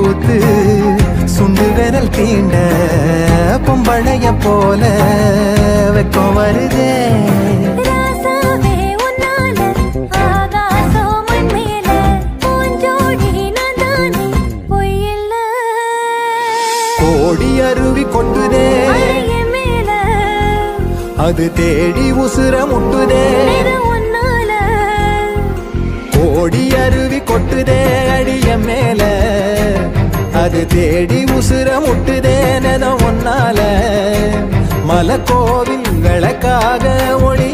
கூத்து சுண்டு விரல் தீண்ட பொம்பளைய போல வெக்கம் வருதே ராசாவே உன்னால ஆகாசம் மண் மேல பூஞ்சோடி நான் தானே பொய்யில்ல கோடி அருவி கொட்டுதே அழகிய மேல அது தேடி உசுர முட்டுதே இது உன்னால கோடி அருவி கொட்டுதே அடிய மேல அது தேடி உசுர முட்டுதே நென ஒன்னால மலை கோவில் விளக்காக ஒளி